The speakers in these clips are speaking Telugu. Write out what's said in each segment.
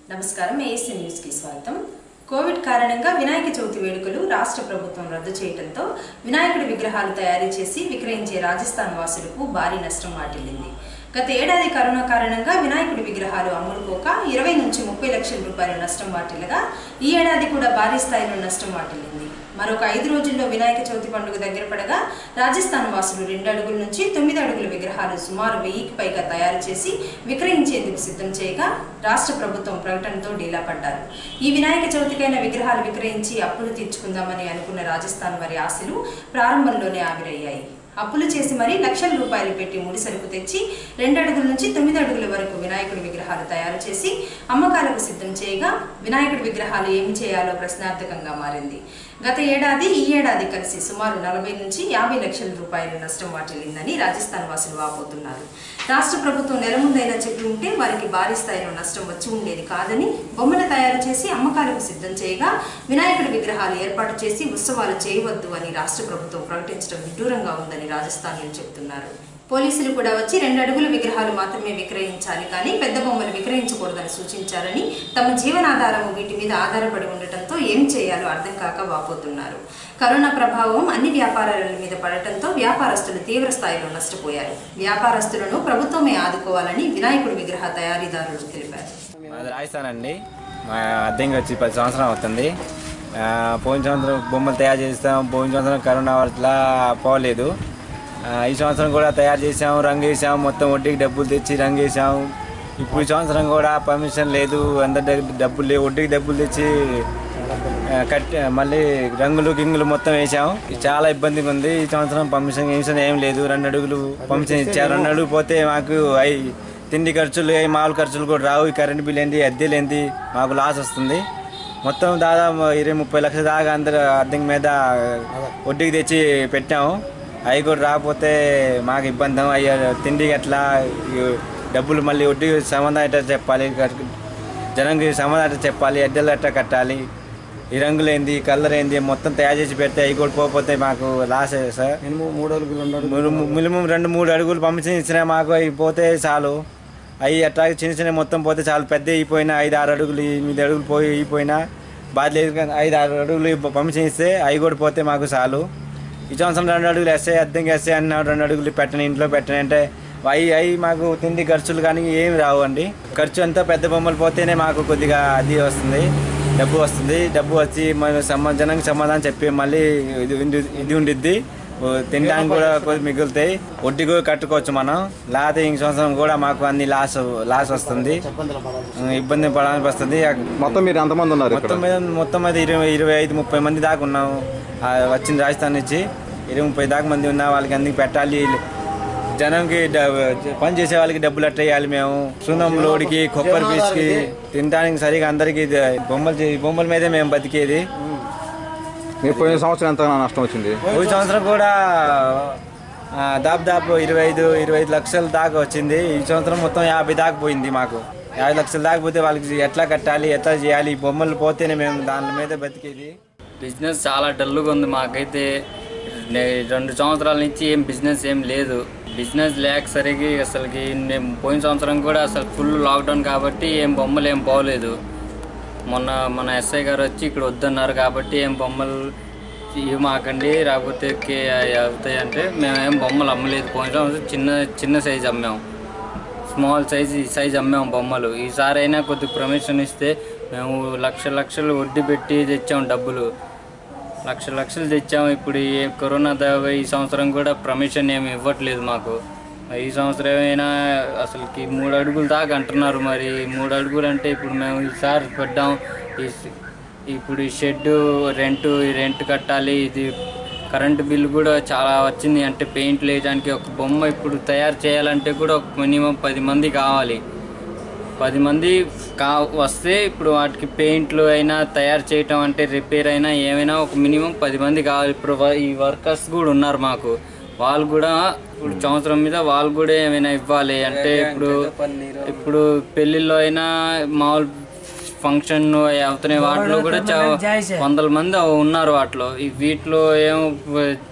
నమస్కారం ఏఎస్సీ న్యూస్కి స్వాగతం కోవిడ్ కారణంగా వినాయక చవితి వేడుకలు రాష్ట్ర ప్రభుత్వం రద్దు చేయడంతో వినాయకుడి విగ్రహాలు తయారు చేసి విక్రయించే రాజస్థాన్ వాసులకు భారీ నష్టం వాటిల్లింది గత ఏడాది కరోనా కారణంగా వినాయకుడి విగ్రహాలు అమ్ముడుపోక ఇరవై నుంచి ముప్పై లక్షల రూపాయల నష్టం వాటిల్లగా ఈ ఏడాది కూడా భారీ స్థాయిలో నష్టం వాటిల్లింది మరొక ఐదు రోజుల్లో వినాయక చవితి పండుగ దగ్గర పడగా రాజస్థాన్ వాసులు రెండు అడుగుల నుంచి తొమ్మిది అడుగుల విగ్రహాలు సుమారు వెయ్యికి పైగా తయారు చేసి విక్రయించేందుకు సిద్ధం చేయగా రాష్ట్ర ప్రభుత్వం ప్రకటనతో డీలా పడ్డారు ఈ వినాయక చవితికైన విగ్రహాలు విక్రయించి అప్పులు తీర్చుకుందామని అనుకున్న రాజస్థాన్ వారి ఆశలు ప్రారంభంలోనే ఆవిరయ్యాయి అప్పులు చేసి మరీ లక్షల రూపాయలు పెట్టి ముడి సరుకు తెచ్చి రెండు అడుగుల నుంచి తొమ్మిది అడుగుల వరకు వినాయకుడి విగ్రహాలు తయారు చేసి అమ్మకాలకు సిద్ధం చేయగా వినాయకుడి విగ్రహాలు ఏమి చేయాలో ప్రశ్నార్థకంగా మారింది గత ఏడాది ఈ ఏడాది కలిసి సుమారు నలభై నుంచి యాభై లక్షల రూపాయల నష్టం వాటిల్లిందని రాజస్థాన్ వాసులు వాపోతున్నారు రాష్ట్ర ప్రభుత్వం నెల ముందైనా చెప్పి ఉంటే వారికి భారీ స్థాయిలో నష్టం వచ్చి ఉండేది కాదని బొమ్మలు తయారు చేసి అమ్మకాలకు సిద్ధం చేయగా వినాయకుడి విగ్రహాలు ఏర్పాటు చేసి ఉత్సవాలు చేయవద్దు అని రాష్ట్ర ప్రభుత్వం ప్రకటించడం విడ్డూరంగా ఉందని రాజస్థాన్లు చెబుతున్నారు పోలీసులు కూడా వచ్చి రెండు అడుగుల విగ్రహాలు మాత్రమే విక్రయించాలి కానీ పెద్ద బొమ్మలు విక్రయించకూడదని సూచించారని తమ జీవనాధారం వీటి మీద ఆధారపడి ఉండటంతో ఏం చేయాలో అర్థం కాక వాపోతున్నారు కరోనా ప్రభావం అన్ని వ్యాపారాల మీద పడటంతో వ్యాపారస్తులు తీవ్ర స్థాయిలో నష్టపోయారు వ్యాపారస్తులను ప్రభుత్వమే ఆదుకోవాలని వినాయకుడి విగ్రహ తయారీదారులు తెలిపారు మాది రాజస్థాన్ అండి మా అద్దెంకి వచ్చి పది సంవత్సరం అవుతుంది ఆ, పోయిన సంవత్సరం బొమ్మలు తయారు చేస్తాం పోయిన సంవత్సరం కరోనా వల్ల పోలేదు ఆ, ఈ సంవత్సరం కూడా తయారు చేసాము రంగు వేసాము మొత్తం వడ్డీకి డబ్బులు తెచ్చి రంగు వేసాము ఇప్పుడు ఈ సంవత్సరం కూడా పర్మిషన్ లేదు అందరి దగ్గర డబ్బులు లేవు వడ్డీకి డబ్బులు తెచ్చి ఆ, కట్టి మళ్ళీ రంగులు గింగులు మొత్తం వేసాము ఇది చాలా ఇబ్బందిగా ఉంది ఈ సంవత్సరం పర్మిషన్ గిమిషన్ ఏం లేదు రెండు అడుగులు పర్మిషన్ ఇచ్చారు రెండు అడుగులు పోతే మాకు అయి తిండి ఖర్చులు ఏ మామూలు ఖర్చులు కూడా రావు ఈ కరెంట్ బిల్ ఏంటి అద్దెలు ఏంటి మాకు లాస్ వస్తుంది మొత్తం దాదాపు ఇరవై ముప్పై లక్షల దాకా అందరు అద్దె మీద వడ్డీకి తెచ్చి పెట్టాము అవి కూడా రాకపోతే మాకు ఇబ్బంది అయ్యా తిండికి ఎట్లా ఈ డబ్బులు మళ్ళీ వడ్డీ సంబంధం ఎట్లా చెప్పాలి జనంకి సంబంధం ఎట్లా చెప్పాలి అద్దెలు ఎట్లా కట్టాలి ఈ రంగులు ఏంది ఈ కలర్ ఏంది మొత్తం తయారు చేసి పెడితే అవి కూడా పోతే మాకు లాస్ సార్ మినిమం మూడు అడుగులు రెండు అడుగులు మినిమం- మినిమం రెండు మూడు అడుగులు పంపించిన ఇచ్చినా మాకు అవి పోతే చాలు అవి అట్లా చిన్న చిన్న మొత్తం పోతే చాలు పెద్ద అయిపోయినా ఐదు ఆరు అడుగులు ఎనిమిది అడుగులు పోయి అయిపోయినా బాధ లేదు కానీ ఐదు ఆరు అడుగులు పంపించిన ఇస్తే అవి కూడా పోతే మాకు చాలు ఈ సంవత్సరం రెండు అడుగులు వేస్తే అద్దెంకి వేస్తే అన్న రెండు అడుగులు పెట్టని ఇంట్లో పెట్టని అంటే అవి అవి మాకు తిండి ఖర్చులు కానీ ఏమి రావు అండి ఖర్చు అంతా పెద్ద బొమ్మలు పోతేనే మాకు కొద్దిగా అది వస్తుంది డబ్బు వస్తుంది డబ్బు వచ్చి మన సమ జనానికి సమాధానం చెప్పి మళ్ళీ ఇది ఉండి- ఇది ఉండిద్ది ఓ తినడానికి కూడా కొద్ది మిగులుతాయి వడ్డీ కూడా కట్టుకోవచ్చు మనం లేకపోతే ఇంక సంవత్సరం కూడా మాకు అన్ని లాస్ లాస్ వస్తుంది ఉం, ఇబ్బంది పడాల్సి వస్తుంది మొత్తం మీరు ఎంతమంది ఉన్నారు ఇక్కడ మొత్తం మీద మొత్తం మీద ఇరవై ఇరవై ఐదు ముప్పై మంది దాకా ఉన్నాము ఆ, వచ్చింది రాజస్థాన్ నుంచి ఇరవై ముప్పై దాకా మంది ఉన్నా వాళ్ళకి అన్ని పెట్టాలి జనంకి డ- పని చేసే వాళ్ళకి డబ్బులు అట్లా వేయాలి మేము సున్నం లోడికి కొబ్బరి పీస్కి తినడానికి సరిగా అందరికి ఇది బొమ్మలు చే- బొమ్మల మీదే మేము బతికేది మీరు పోయిన సంవత్సరం ఎంత నష్టం వచ్చింది పోయిన సంవత్సరం కూడా ఆ, దాదాపు ఇరవై ఐదు ఇరవై ఐదు లక్షల దాకా వచ్చింది ఈ సంవత్సరం మొత్తం యాభై దాకా పోయింది మాకు యాభై లక్షల దాకా పోతే వాళ్ళకి ఎట్లా కట్టాలి ఎట్లా చేయాలి ఈ బొమ్మలు పోతేనే మేము దాని మీద బతికేది బిజినెస్ చాలా డల్గా ఉంది మాకైతే నే- రెండు సంవత్సరాల నుంచి ఏం బిజినెస్ ఏం లేదు బిజినెస్ లేక సరిగి అసలుకి నేను పోయిన సంవత్సరం కూడా అసలు ఫుల్ లాక్డౌన్ కాబట్టి ఏం బొమ్మలు ఏం పోలేదు మొన్న మన ఎస్ఐ గారు వచ్చి ఇక్కడ వద్దన్నారు కాబట్టి ఏం బొమ్మలు ఇవి మాకండి రాకపోతే కే అవుతాయి అంటే మేమేం బొమ్మలు అమ్మలేదు పోయిన సంవత్సరం చిన్న చిన్న సైజ్ అమ్మాము స్మాల్ సైజ్ ఈ సైజ్ అమ్మాము బొమ్మలు ఈసారి అయినా కొద్ది ప్రమోషన్ ఇస్తే మేము లక్ష లక్షలు వడ్డీ పెట్టి తెచ్చాము డబ్బులు లక్ష లక్షలు తెచ్చాము ఇప్పుడు ఈ కరోనా దాకా ఈ సంవత్సరం కూడా ప్రమోషన్ ఏమి ఇవ్వట్లేదు మాకు ఈ సంవత్సరం అయినా అసలుకి మూడు అడుగులు దాకా అంటున్నారు మరి మూడు అడుగులు అంటే ఇప్పుడు మేము ఈసారి పడ్డాం ఈ ఇప్పుడు ఈ షెడ్ రెంట్ ఈ రెంట్ కట్టాలి ఇది కరెంటు బిల్లు కూడా చాలా వచ్చింది అంటే పెయింట్ వేయడానికి ఒక బొమ్మ ఇప్పుడు తయారు చేయాలంటే కూడా ఒక మినిమం పది మంది కావాలి పది మంది కా వస్తే ఇప్పుడు వాటికి పెయింట్లు అయినా తయారు చేయటం అంటే రిపేర్ అయినా ఏమైనా ఒక మినిమం పది మంది కావాలి ఇప్పుడు వ- ఈ వర్కర్స్ కూడా ఉన్నారు మాకు వాళ్ళు కూడా ఇప్పుడు సంవత్సరం మీద వాళ్ళు కూడా ఏమైనా ఇవ్వాలి అంటే ఇప్పుడు ఇప్పుడు పెళ్ళిళ్ళలో అయినా మామూలు ఫంక్షన్ అవుతున్నాయి వాటిలో కూడా చా- వందల మంది ఉన్నారు వాటిలో ఈ వీటిలో ఏమో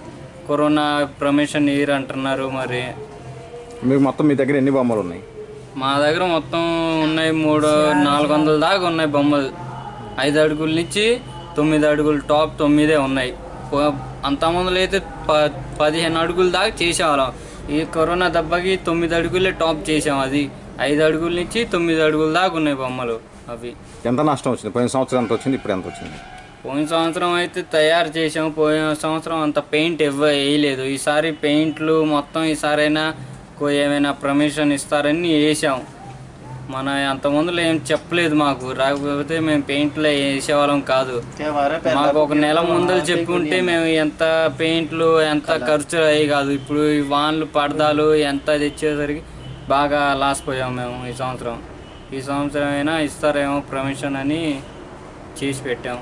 కరోనా ప్రమోషన్ ఇయర్ అంటున్నారు మరి మీకు మొత్తం మీ దగ్గర ఎన్ని బొమ్మలు ఉన్నాయి మా దగ్గర మొత్తం ఉన్నాయి మూడు నాలుగు వందల దాకా ఉన్నాయి బొమ్మలు ఐదు అడుగుల నుంచి తొమ్మిది అడుగులు టాప్ తొమ్మిదే ఉన్నాయి పో- అంతమందిలో అయితే ప పదిహేను అడుగుల దాకా చేసేవాళ్ళం ఈ కరోనా దెబ్బకి తొమ్మిది అడుగులే టాప్ చేసాం అది ఐదు అడుగుల నుంచి తొమ్మిది అడుగుల దాకా ఉన్నాయి బొమ్మలు అవి ఎంత నష్టం వచ్చింది పోయిన సంవత్సరం ఎంత వచ్చింది ఇప్పుడు ఎంత వచ్చింది పోయిన సంవత్సరం అయితే తయారు చేసాం పోయిన సంవత్సరం అంత పెయింట్ ఇవ్వ వేయలేదు ఈసారి పెయింట్లు మొత్తం ఈసారైనా కో- ఏమైనా పర్మిషన్ ఇస్తారని వేసాం మన అంతమందిలో ఏం చెప్పలేదు మాకు రాకపోతే మేము పెయింట్లో వేసేవాళ్ళం కాదు మాకు ఒక నెల ముందర చెప్పుంటే మేము ఎంత పెయింట్లు ఎంత ఖర్చు అయ్యి కాదు ఇప్పుడు ఈ వాన్లు పడదాలు ఎంత తెచ్చేసరికి బాగా లాస్ పోయాం మేము ఈ సంవత్సరం ఈ సంవత్సరం అయినా ఇస్తారేమో పర్మిషన్ అని చేసి పెట్టాం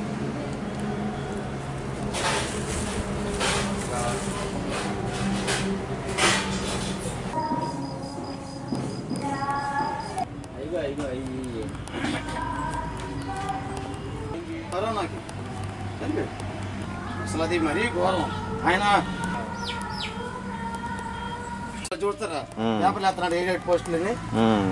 కరోనాకి అసలు అది మరీ ఘోరం ఆయన చూస్తారా మ్మ్. పేపర్లు వేస్తున్నాడు ఏడు పోస్టులని ఉమ్.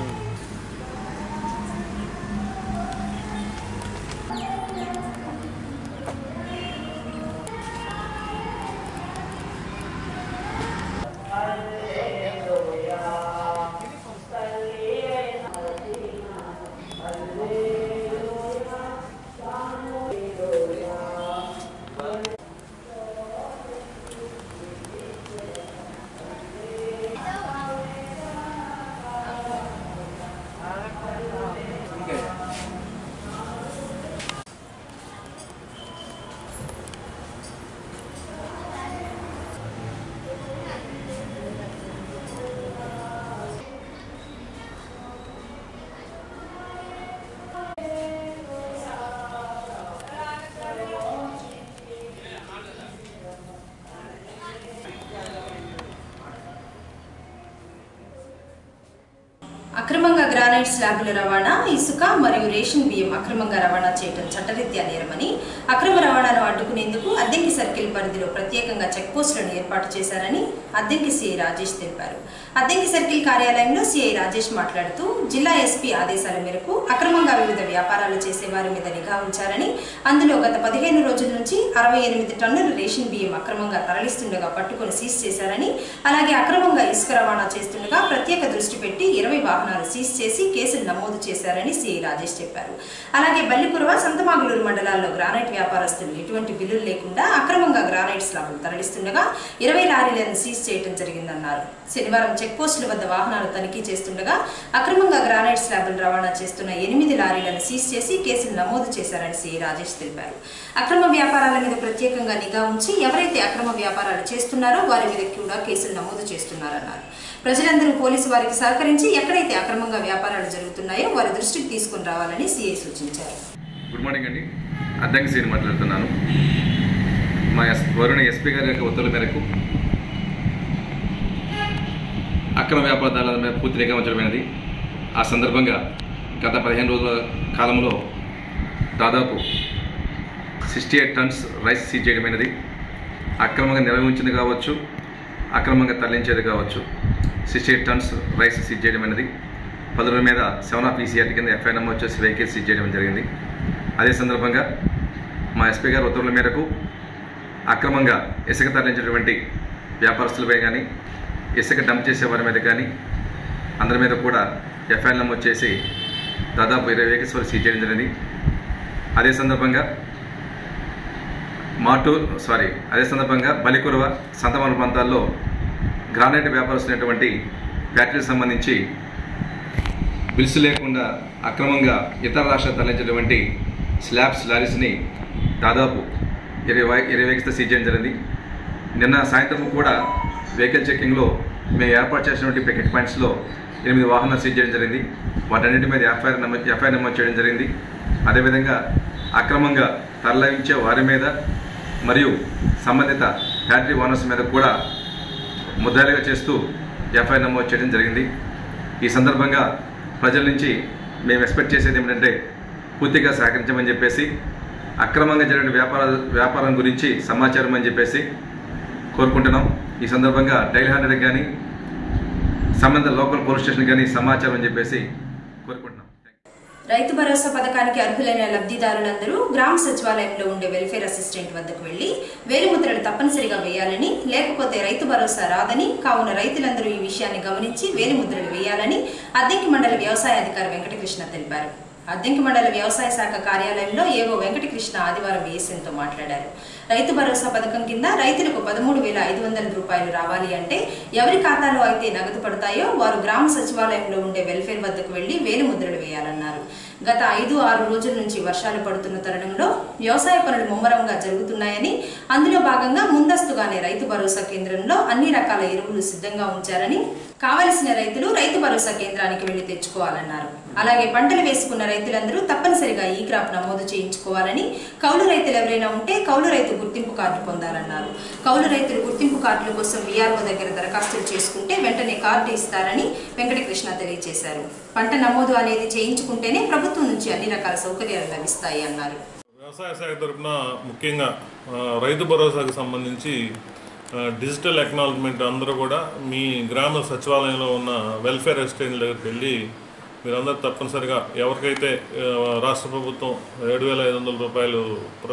అక్రమంగా గ్రానైట్ స్లాబుల రవాణా ఇసుక మరియు రేషన్ బియ్యం అక్రమంగా రవాణా చేయడం చట్టరీత్యా నేరమని అక్రమ రవాణాను అడ్డుకునేందుకు అద్దెంకి సర్కిల్ పరిధిలో ప్రత్యేకంగా చెక్ పోస్టులను ఏర్పాటు చేశారని అద్దెంకి సిఐ రాజేష్ తెలిపారు అద్దెంకి సర్కిల్ కార్యాలయంలో సిఐ రాజేష్ మాట్లాడుతూ జిల్లా ఎస్పీ ఆదేశాల మేరకు అక్రమంగా వివిధ వ్యాపారాలు చేసే వారి మీద నిఘా ఉంచారని అందులో గత పదిహేను రోజుల నుంచి అరవై ఎనిమిది టన్నుల రేషన్ బియ్యం అక్రమంగా తరలిస్తుండగా పట్టుకొని సీజ్ చేశారని అలాగే అక్రమంగా ఇసుక రవాణా చేస్తుండగా ప్రత్యేక దృష్టి పెట్టి ఇరవై వాహనాలు సీజ్ చేసి కేసులు నమోదు చేశారని సిఐ రాజేష్ చెప్పారు అలాగే బల్లికురవ సంతమాగులూరు మండలాల్లో గ్రానైట్ వ్యాపారస్తులు ఎటువంటి బిల్లులు లేకుండా అక్రమంగా గ్రానైట్ స్లాబులు తరలిస్తుండగా ఇరవై లారీలను సీజ్ చేయడం జరిగిందన్నారు శనివారం చెక్ పోస్టుల వద్ద వాహనాలు తనిఖీ చేస్తుండగా అక్రమంగా గ్రానైట్ స్లాబులు రవాణా చేస్తున్న ఎనిమిది లారీలను సీజ్ చేసి కేసులు నమోదు చేశారని సిఐ రాజేష్ తెలిపారు అక్రమ వ్యాపారాల మీద ప్రత్యేకంగా నిఘా ఉంచి ఎవరైతే అక్రమ వ్యాపారాలు చేస్తున్నారో వారి మీద కూడా కేసులు నమోదు చేస్తున్నారన్నారు ప్రజలందరూ పోలీసు వారికి సహకరించి ఎక్కడైతే అక్రమంగా వ్యాపారాలు జరుగుతున్నాయో వారి దృష్టికి తీసుకుని రావాలని సిఐ సూచించారు గుడ్ మార్నింగ్ అండి అద్దంకి సీని మాట్లాడుతున్నాను మా ఎస్ వరుణ ఎస్పీ గారి యొక్క ఉత్తర్వుల మేరకు అక్రమ వ్యాపారదారుల మీద పూర్తి నిఘా ఉంచడమైనది ఆ సందర్భంగా గత పదిహేను రోజుల కాలంలో దాదాపు sixty eight tons rice seize చేయడమైనది అక్రమంగా నిర్వహించింది కావచ్చు అక్రమంగా తరలించేది కావచ్చు sixty eight tons rice seize చేయడమైనది పలువురి మీద సెవెన్ ఆఫ్ ఈసీఆర్ కింద ఎఫ్ఐఆర్ నమోదు వచ్చేసి వెహికల్ సీజ్ చేయడం జరిగింది అదే సందర్భంగా మా ఎస్పీ గారి ఉత్తర్వుల మేరకు అక్రమంగా ఇసుక తరలించేటువంటి వ్యాపారస్తులపై కానీ ఇసుక డంప్ చేసే వారి మీద కానీ అందరి మీద కూడా ఎఫ్ఐఆర్ నమోదు చేసి దాదాపు ఇరవై వెహికల్స్ వరకు సీజ్ చేయడం జరిగింది అదే సందర్భంగా మాటూర్ సారీ అదే సందర్భంగా బలికురవ సంతమాన ప్రాంతాల్లో గ్రానైట్ వ్యాపారస్తున్నటువంటి ఫ్యాక్టరీకి సంబంధించి బిల్స్ లేకుండా అక్రమంగా ఇతర రాష్ట్రాలు తరలించినటువంటి స్లాబ్స్ లారీస్ని దాదాపు ఇరవై ఇరవై వెహికల్స్ సీజ్ చేయడం జరిగింది నిన్న సాయంత్రం కూడా వెహికల్ చెక్కింగ్లో మేము ఏర్పాటు చేసినటువంటి పికెట్ పాయింట్స్లో ఎనిమిది వాహనాలు సీజ్ చేయడం జరిగింది వాటన్నిటి మీద ఎఫ్ఐఆర్ నమోదు ఎఫ్ఐఆర్ నమోదు చేయడం జరిగింది అదేవిధంగా అక్రమంగా తరలించే వారి మీద మరియు సంబంధిత ఫ్యాక్టరీ ఓనర్స్ మీద కూడా ముద్దాయిలుగా చేస్తూ ఎఫ్ఐఆర్ నమోదు చేయడం జరిగింది ఈ సందర్భంగా ప్రజల నుంచి మేము ఎక్స్పెక్ట్ చేసేది ఏమిటంటే పూర్తిగా సహకరించమని చెప్పేసి అక్రమంగా జరిగిన వ్యాపార వ్యాపారం గురించి సమాచారం అని చెప్పేసి కోరుకుంటున్నాం ఈ సందర్భంగా డైల్ హండ్రెడ్ కానీ సంబంధిత లోకల్ పోలీస్ స్టేషన్ కానీ సమాచారం అని చెప్పేసి కోరుకుంటున్నాం రైతు భరోసా పథకానికి అర్హులైన లబ్ధిదారులందరూ గ్రామ సచివాలయంలో ఉండే వెల్ఫేర్ అసిస్టెంట్ వద్దకు వెళ్లి వేలిముద్రలు తప్పనిసరిగా వేయాలని లేకపోతే రైతు భరోసా రాదని కావున రైతులందరూ ఈ విషయాన్ని గమనించి వేలిముద్రలు వేయాలని అద్దెంకి మండల వ్యవసాయ అధికారి వెంకటకృష్ణ తెలిపారు అద్దెంకి మండల వ్యవసాయ శాఖ కార్యాలయంలో ఏవో వెంకటకృష్ణ ఆదివారం ఏఎస్ఎన్తో మాట్లాడారు రైతు భరోసా పథకం కింద రైతులకు పదమూడు వేల ఐదు వందల రూపాయలు రావాలి అంటే ఎవరి ఖాతాలో అయితే నగదు పడతాయో వారు గ్రామ సచివాలయంలో ఉండే వెల్ఫేర్ వద్దకు వెళ్లి వేలు ముద్రలు వేయాలన్నారు గత ఐదు ఆరు రోజుల నుంచి వర్షాలు పడుతున్న తరుణంలో వ్యవసాయ పనులు ముమ్మరంగా జరుగుతున్నాయని అందులో భాగంగా ముందస్తుగానే రైతు భరోసా కేంద్రంలో అన్ని రకాల ఎరువులు సిద్ధంగా ఉంచారని కావలసిన రైతులు రైతు భరోసా కేంద్రానికి వెళ్లి తెచ్చుకోవాలన్నారు అలాగే పంటలు వేసుకున్న రైతులందరూ తప్పనిసరిగా ఈ క్రాప్ నమోదు చేయించుకోవాలని కౌలు రైతులు ఎవరైనా ఉంటే కౌలు రైతు గుర్తింపు కార్డు పొందాలన్నారు కౌలు రైతులు గుర్తింపు కార్డుల కోసం విఆర్ఓ దగ్గర దరఖాస్తులు చేసుకుంటే వెంటనే కార్డు ఇస్తారని వెంకటకృష్ణ తెలియజేశారు పంట నమోదు అనేది చేయించుకుంటేనే ప్రభుత్వం నుంచి అన్ని రకాల సౌకర్యాలు లభిస్తాయి అన్నారు వ్యవసాయ శాఖ తరపున ముఖ్యంగా ఆ, రైతు భరోసాకు సంబంధించి ఆ, డిజిటల్ ఎక్నాలజ్మెంట్ అందరూ కూడా మీ గ్రామ సచివాలయంలో ఉన్న వెల్ఫేర్ అసిస్టెంట్ దగ్గరికి వెళ్ళి మీరందరూ తప్పనిసరిగా ఎవరికైతే ఆ, రాష్ట్ర ప్రభుత్వం ఏడు వేల ఐదు వందల రూపాయలు ప్ర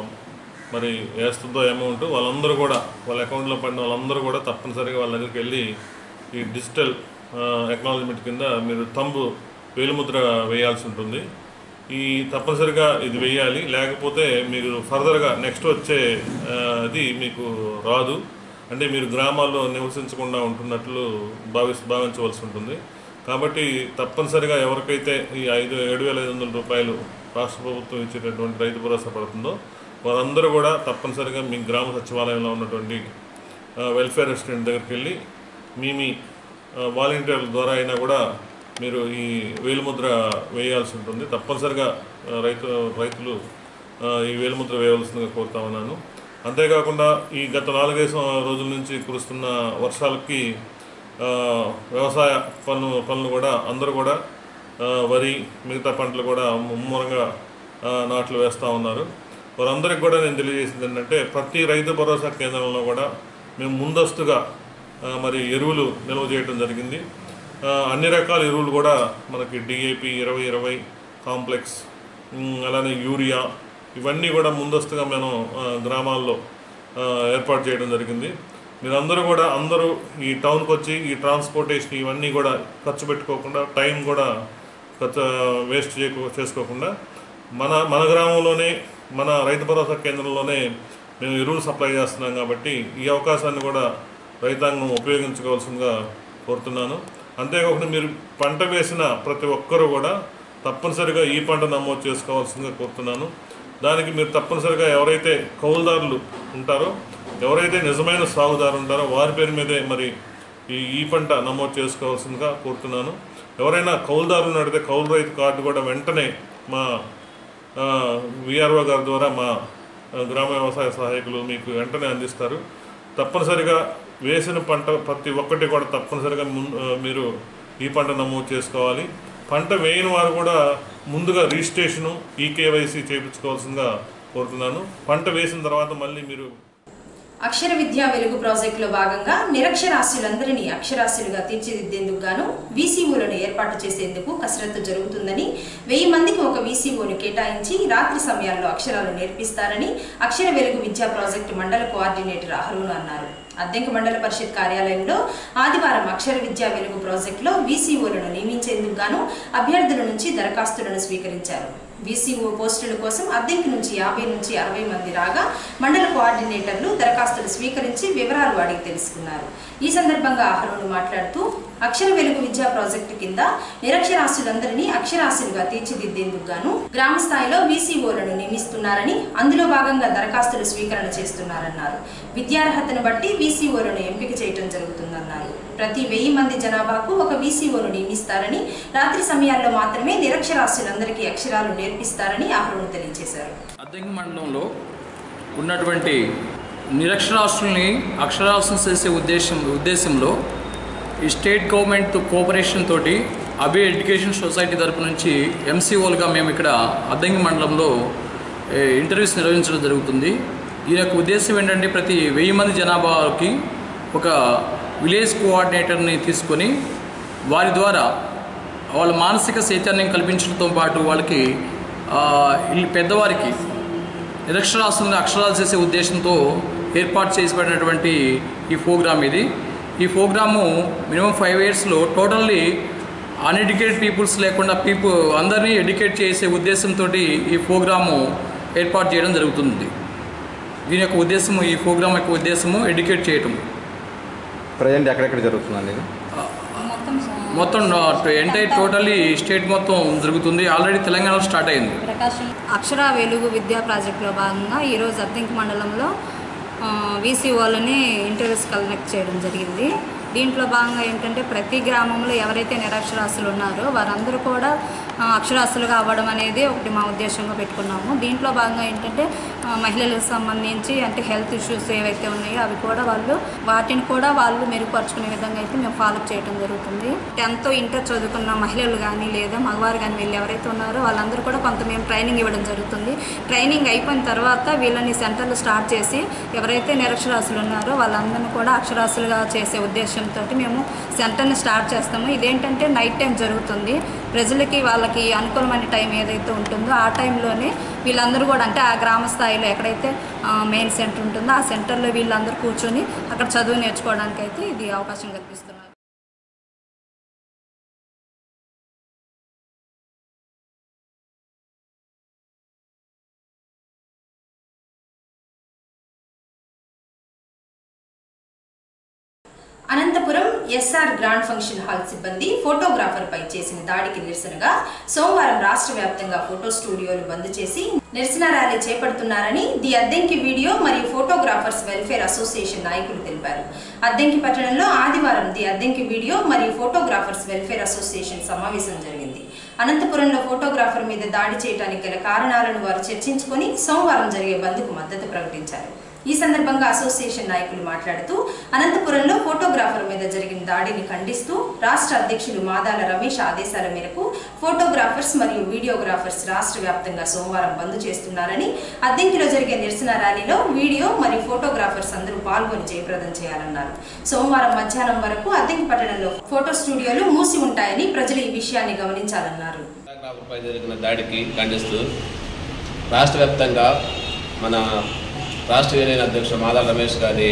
మరి వేస్తుందో అమౌంట్ వాళ్ళందరూ కూడా వాళ్ళ అకౌంట్లో పడిన వాళ్ళందరూ కూడా తప్పనిసరిగా వాళ్ళ దగ్గరికి వెళ్ళి ఈ డిజిటల్ ఎక్నాలజ్మెంట్ కింద మీరు తంబు వేలిముద్ర వేయాల్సి ఉంటుంది ఈ తప్పనిసరిగా ఇది వేయాలి లేకపోతే మీరు ఫర్దర్గా నెక్స్ట్ వచ్చే ఆ, అది మీకు రాదు అంటే మీరు గ్రామాల్లో నివసించకుండా ఉంటున్నట్లు భావి భావించవలసి ఉంటుంది కాబట్టి తప్పనిసరిగా ఎవరికైతే ఈ ఐదు ఏడు వేల ఐదు వందల రూపాయలు రాష్ట్ర ప్రభుత్వం ఇచ్చేటటువంటి రైతు భరోసా పడుతుందో వారందరూ కూడా తప్పనిసరిగా మీ గ్రామ సచివాలయంలో ఉన్నటువంటి ఆ, వెల్ఫేర్ అసిస్టెంట్ దగ్గరికి వెళ్ళి మీ మీ ఆ, వాలంటీర్ల ద్వారా అయినా కూడా మీరు ఈ వేలుముద్ర వేయాల్సి ఉంటుంది తప్పనిసరిగా ఆ, రైతు రైతులు ఆ, ఈ వేలుముద్ర వేయవలసిందిగా కోరుతా ఉన్నాను అంతేకాకుండా ఈ గత నాలుగైదు సం- రోజుల నుంచి కురుస్తున్న వర్షాలకి ఆ, వ్యవసాయ పనులు పనులు కూడా అందరూ కూడా ఆ, వరి మిగతా పంటలు కూడా ముమ్మరంగా ఆ, నాట్లు వేస్తూ ఉన్నారు వారందరికి కూడా నేను తెలియజేసింది ఏంటంటే ప్రతి రైతు భరోసా కేంద్రంలో కూడా మేము ముందస్తుగా ఆ, మరి ఎరువులు నిల్వ చేయడం జరిగింది ఆ, అన్ని రకాల ఎరువులు కూడా మనకి డిఏపి ఇరవై ఇరవై కాంప్లెక్స్ ఉమ్, అలానే యూరియా ఇవన్నీ కూడా ముందస్తుగా మేము ఆ, గ్రామాల్లో ఆ, ఏర్పాటు చేయడం జరిగింది మీరందరూ కూడా అందరూ ఈ టౌన్కి వచ్చి ఈ ట్రాన్స్పోర్టేషన్ ఇవన్నీ కూడా ఖర్చు పెట్టుకోకుండా టైం కూడా ఖర్చు వేస్ట్ చేయకో చేసుకోకుండా మన మన గ్రామంలోనే మన రైతు భరోసా కేంద్రంలోనే మేము ఎరువులు సప్లై చేస్తున్నాం కాబట్టి ఈ అవకాశాన్ని కూడా రైతాంగం ఉపయోగించుకోవాల్సిందిగా కోరుతున్నాను అంతేకాకుండా మీరు పంట వేసిన ప్రతి ఒక్కరూ కూడా తప్పనిసరిగా ఈ పంట నమోదు చేసుకోవాల్సిందిగా కోరుతున్నాను దానికి మీరు తప్పనిసరిగా ఎవరైతే కౌలుదారులు ఉంటారో ఎవరైతే నిజమైన సాగుదారు ఉంటారో వారి పేరు మీదే మరి ఈ ఈ పంట నమోదు చేసుకోవాల్సిందిగా కోరుతున్నాను ఎవరైనా కౌలుదారులను అడిగితే కౌలు రైతు కార్డు కూడా వెంటనే మా విఆర్ఓ గారి ద్వారా మా ఆ, గ్రామ వ్యవసాయ సహాయకులు మీకు వెంటనే అందిస్తారు తప్పనిసరిగా వేసిన పంట ప్రతి ఒక్కటి కూడా తప్పనిసరిగా ముం- ఆ, మీరు ఈ పంట నమోదు చేసుకోవాలి పంట వేయని వారు కూడా ముందుగా రిజిస్ట్రేషను ఈకేవైసీ చేయించుకోవాల్సిందిగా కోరుతున్నాను పంట వేసిన తర్వాత మళ్ళీ మీరు అక్షర విద్యా వెలుగు ప్రాజెక్టులో భాగంగా నిరక్షరాస్యులందరినీ అక్షరాస్యులుగా తీర్చిదిద్దేందుకు గాను వీసీఓలను ఏర్పాటు చేసేందుకు కసరత్తు జరుగుతుందని వెయ్యి మందికి ఒక వీసీఓను కేటాయించి రాత్రి సమయాల్లో అక్షరాలు నేర్పిస్తారని అక్షర వెలుగు విద్యా ప్రాజెక్టు మండల కోఆర్డినేటర్ అహరూన్ అన్నారు అద్దెంక మండల పరిషత్ కార్యాలయంలో ఆదివారం అక్షర విద్యా వెలుగు ప్రాజెక్టులో వీసీఓలను నియమించేందుకు గాను అభ్యర్థుల నుంచి దరఖాస్తులను స్వీకరించారు వీసీఓ పోస్టుల కోసం అద్దెంకి నుంచి యాభై నుంచి అరవై మంది రాగా మండల కోఆర్డినేటర్లు దరఖాస్తులు స్వీకరించి వివరాలు అడిగి తెలుసుకున్నారు ఈ సందర్భంగా అహరోను మాట్లాడుతూ అక్షర వెలుగు విద్యా ప్రాజెక్టు కింద నిరక్షరాస్యులందరినీ అక్షరాస్యులుగా తీర్చిదిద్దేందుకు గాను గ్రామ స్థాయిలో వీసీఓలను నియమిస్తున్నారని అందులో భాగంగా దరఖాస్తులు స్వీకరణ చేస్తున్నారన్నారు విద్యార్హతను బట్టి వీసీఓలను ఎంపిక చేయటం జరుగుతుందన్నారు ప్రతి వెయ్యి మంది జనాభాకు ఒక వీసీఓను నియమిస్తారని రాత్రి సమయాల్లో మాత్రమే నిరక్షరాస్యులందరికీ అక్షరాలు నేర్పిస్తారని అహరోను తెలియజేశారు అద్దెంకి మండలంలో ఉన్నటువంటి నిరక్షరాస్యుల్ని అక్షరాస్యం చేసే ఉద్దేశం ఉద్దేశంలో ఈ స్టేట్ గవర్నమెంట్ కోఆపరేషన్ తోటి అబే ఎడ్యుకేషన్ సొసైటీ తరపు నుంచి ఎంసీఓలుగా మేము ఇక్కడ అద్దంకి మండలంలో ఏ, ఇంటర్వ్యూస్ నిర్వహించడం జరుగుతుంది దీని యొక్క ఉద్దేశం ఏంటంటే ప్రతి వెయ్యి మంది జనాభాకి ఒక విలేజ్ కోఆర్డినేటర్ని తీసుకొని వారి ద్వారా వాళ్ళ మానసిక చైతన్యం కల్పించడంతో పాటు వాళ్ళకి ఆ, ఈ పెద్దవారికి నిరక్షరాస్యులను అక్షరాలు చేసే ఉద్దేశంతో ఏర్పాటు చేసినటువంటి ఈ ప్రోగ్రామ్ ఇది ఈ ప్రోగ్రాము మినిమం ఫైవ్ ఇయర్స్లో టోటల్లీ అన్ఎడ్యుకేటెడ్ పీపుల్స్ లేకుండా పీపుల్ అందరినీ ఎడ్యుకేట్ చేసే ఉద్దేశంతో ఈ ప్రోగ్రాము ఏర్పాటు చేయడం జరుగుతుంది దీని యొక్క ఉద్దేశము ఈ ప్రోగ్రామ్ యొక్క ఉద్దేశము ఎడ్యుకేట్ చేయటం ప్రజెంట్ ఎక్కడెక్కడ జరుగుతుందండి ఇది మొత్తం ఎంటైర్ టోటల్లీ స్టేట్ మొత్తం జరుగుతుంది ఆల్రెడీ తెలంగాణలో స్టార్ట్ అయింది అక్షర వెలుగు విద్యా ప్రాజెక్టులో భాగంగా ఈరోజు అద్దెంకి మండలంలో వీసీ వాళ్ళని ఇంటర్వ్యూస్ కలెక్ట్ చేయడం జరిగింది దీంట్లో భాగంగా ఏంటంటే ప్రతి గ్రామంలో ఎవరైతే నిరక్షరాస్యులు ఉన్నారో వారందరూ కూడా ఆ, అక్షరాస్యులుగా అవ్వడం అనేది ఒకటి మా ఉద్దేశంగా పెట్టుకున్నాము దీంట్లో భాగంగా ఏంటంటే ఆ, మహిళలకు సంబంధించి అంటే హెల్త్ ఇష్యూస్ ఏవైతే ఉన్నాయో అవి కూడా వాళ్ళు వాటిని కూడా వాళ్ళు మెరుగుపరుచుకునే విధంగా అయితే మేము ఫాలో చేయడం జరుగుతుంది టెన్త్ ఇంటర్ చదువుకున్న మహిళలు కానీ లేదా మగవారు కానీ వీళ్ళు ఎవరైతే ఉన్నారో వాళ్ళందరూ కూడా కొంత మేము ట్రైనింగ్ ఇవ్వడం జరుగుతుంది ట్రైనింగ్ అయిపోయిన తర్వాత వీళ్ళని సెంటర్లు స్టార్ట్ చేసి ఎవరైతే నిరక్షరాస్యులు ఉన్నారో వాళ్ళందరినీ కూడా అక్షరాస్యులుగా చేసే ఉద్దేశంతో మేము సెంటర్ని స్టార్ట్ చేస్తాము ఇదేంటంటే నైట్ టైం జరుగుతుంది ప్రజలకి వాళ్ళకి అనుకూలమైన టైం ఏదైతే ఉంటుందో ఆ టైంలోనే వీళ్ళందరూ కూడా అంటే ఆ గ్రామ స్థాయిలో ఎక్కడైతే మెయిన్ సెంటర్ ఉంటుందో ఆ సెంటర్లో వీళ్ళందరూ కూర్చొని అక్కడ చదువు నేర్చుకోవడానికి అయితే ఇది అవకాశం కల్పిస్తున్నారు Anantapuram SR grand function hall సిబ్బంది ఫోటోగ్రాఫర్ పై చేసిన దాడికి నిరసనగా సోమవారం రాష్ట్ర వ్యాప్తంగా ఫోటో స్టూడియోలు బంద్ చేసి నిరసన ర్యాలీ చేపడుతున్నారని ది అద్దెంకి వీడియో మరియు ఫోటోగ్రాఫర్స్ వెల్ఫేర్ అసోసియేషన్ నాయకులు తెలిపారు అద్దెంకి పట్టణంలో ఆదివారం ది అద్దెంకి వీడియో మరియు ఫోటోగ్రాఫర్స్ వెల్ఫేర్ అసోసియేషన్ సమావేశం జరిగింది అనంతపురంలో ఫోటోగ్రాఫర్ మీద దాడి చేయడానికి గల కారణాలను వారు చర్చించుకొని సోమవారం జరిగే బంద్కు మద్దతు ప్రకటించారు ఈ సందర్భంగా అసోసియేషన్ నాయకులు మాట్లాడుతూ అనంతపురంలో ఫోటోగ్రాఫర్ మీద జరిగిన దాడిని ఖండిస్తూ రాష్ట్ర అధ్యక్షులు మాదాల రమేష్ ఆదేశాల మేరకు ఫోటోగ్రాఫర్స్ మరియు వీడియోగ్రాఫర్స్ రాష్ట్ర వ్యాప్తంగా సోమవారం బంద్ చేస్తున్నారని అద్దెంకిలో జరిగే నిరసన ర్యాలీలో వీడియో మరియు ఫోటోగ్రాఫర్స్ అందరూ పాల్గొని జయప్రదం చేయాలన్నారు సోమవారం మధ్యాహ్నం వరకు అద్దెంకి పట్టణంలో ఫోటో స్టూడియోలు మూసి ఉంటాయని ప్రజలు ఈ విషయాన్ని గమనించాలన్నారు ఫోటోగ్రాఫర్పై జరిగిన దాడికి ఖండిస్తూ రాష్ట్ర వ్యాప్తంగా మన రాష్ట్ర యూనియన్ అధ్యక్షుడు మాదాల రమేష్ గారి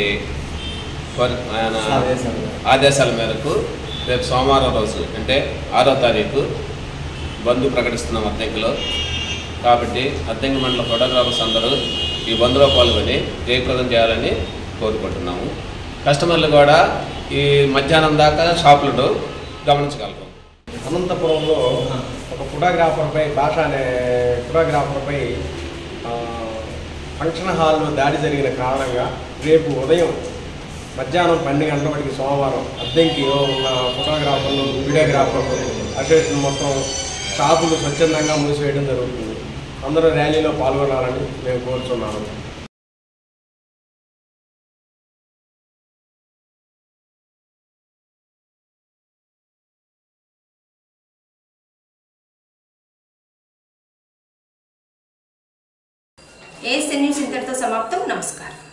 కోరి- ఆయన ఆదేశాల మేరకు రేపు సోమవారం రోజు అంటే ఆరో తారీఖు బంద్ ప్రకటిస్తున్నాం అద్దెంకిలో కాబట్టి అద్దెంకి మండల ఫోటోగ్రాఫర్స్ అందరూ ఈ బంద్లో పాల్గొని జయప్రదం చేయాలని కోరుకుంటున్నాము కస్టమర్లు కూడా ఈ మధ్యాహ్నం దాకా షాపులను గమనించగలరు అనంతపురంలో ఒక ఫోటోగ్రాఫర్పై భాష అనే ఫోటోగ్రాఫర్పై ఆ, ఫంక్షన్ హాల్లో దాడి జరిగిన కారణంగా రేపు ఉదయం మధ్యాహ్నం పన్నెండు గంటల వరకు సోమవారం అద్దెంకి ఉన్న ఫోటోగ్రాఫర్లు వీడియోగ్రాఫర్లు అసోసియేషన్ మొత్తం షాపులు స్వచ్ఛందంగా మూసివేయడం జరుగుతుంది అందరూ ర్యాలీలో పాల్గొనాలని మేము కోరుతున్నాము ఏఎస్ఎన్ న్యూస్ ఇంతటితో సమాప్తం నమస్కారం